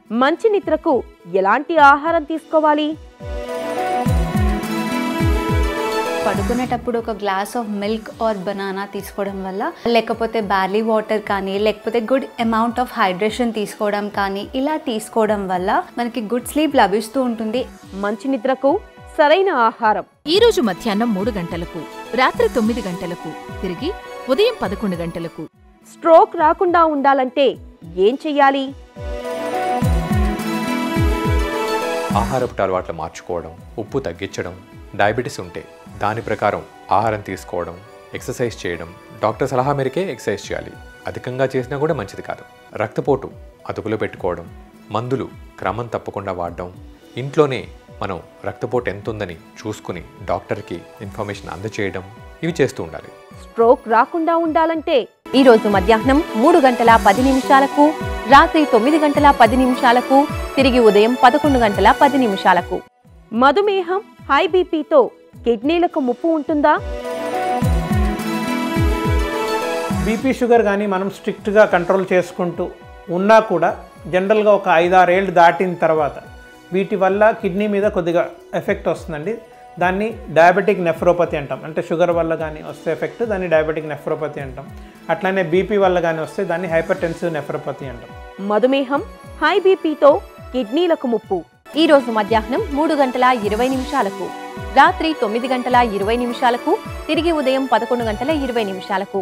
మంచి నిద్రకు ఎలాంటి ఆహారం తీసుకోవాలి పడుకునేటప్పుడు ఒక glass of milk or banana తీసుకోవడం వల్ల లేకపోతే బార్లీ వాటర్ కానీ లేకపోతే గుడ్ అమౌంట్ ఆఫ్ హైడ్రేషన్ తీసుకోవడం కానీ ఇలా తీసుకోవడం వల్ల మనకి గుడ్ స్లీప్ లభిస్తూ ఉంటుంది మంచి నిద్రకు సరైన ఆహారం ఈ రోజు మధ్యాహ్నం మూడు గంటలకు రాత్రి తొమ్మిది గంటలకు తిరిగి ఉదయం పదకొండు గంటలకు స్ట్రోక్ రాకుండా ఉండాలంటే ఏం చెయ్యాలి ఆహారపు అలవాట్లు మార్చుకోవడం ఉప్పు తగ్గించడం డయాబెటీస్ ఉంటే దాని ప్రకారం ఆహారం తీసుకోవడం ఎక్సర్సైజ్ చేయడం డాక్టర్ సలహా మేరకే ఎక్సర్సైజ్ చేయాలి అధికంగా చేసినా కూడా మంచిది కాదు రక్తపోటు అదుపులో పెట్టుకోవడం మందులు క్రమం తప్పకుండా వాడడం ఇంట్లోనే మనం రక్తపోటు ఎంత ఉందని చూసుకుని డాక్టర్కి ఇన్ఫర్మేషన్ అందచేయడం ఇవి చేస్తూ ఉండాలి స్ట్రోక్ రాకుండా ఉండాలంటే ఈ రోజు మధ్యాహ్నం మూడు గంటల పది నిమిషాలకు రాత్రి తొమ్మిది గంటల పది నిమిషాలకు తిరిగి ఉదయం పదకొండు గంటల పది నిమిషాలకు మధుమేహం హై బీపీతో కిడ్నీలకు ముప్పు ఉంటుందా బీపీ షుగర్ కానీ మనం స్ట్రిక్ట్గా కంట్రోల్ చేసుకుంటూ ఉన్నా కూడా జనరల్గా ఒక ఐదారేళ్ళు దాటిన తర్వాత వీటి వల్ల కిడ్నీ మీద కొద్దిగా ఎఫెక్ట్ వస్తుందండి దాన్ని డయాబెటిక్ నెఫ్రోపతి అంటాం అంటే షుగర్ వల్ల కానీ వస్తే ఎఫెక్ట్ దాన్ని డయాబెటిక్ నెఫ్రోపతి అంటాం అట్లానే బీపీ వల్ల కానీ వస్తే దాన్ని హైపర్ టెన్సివ్ నెఫ్రోపతి అంటాం మధుమేహం హై బీపీతో కిడ్నీలకు ముప్పు ఈ రోజు మధ్యాహ్నం మూడు గంటల ఇరవై నిమిషాలకు రాత్రి తొమ్మిది గంటల ఇరవై నిమిషాలకు తిరిగి ఉదయం పదకొండు గంటల ఇరవై నిమిషాలకు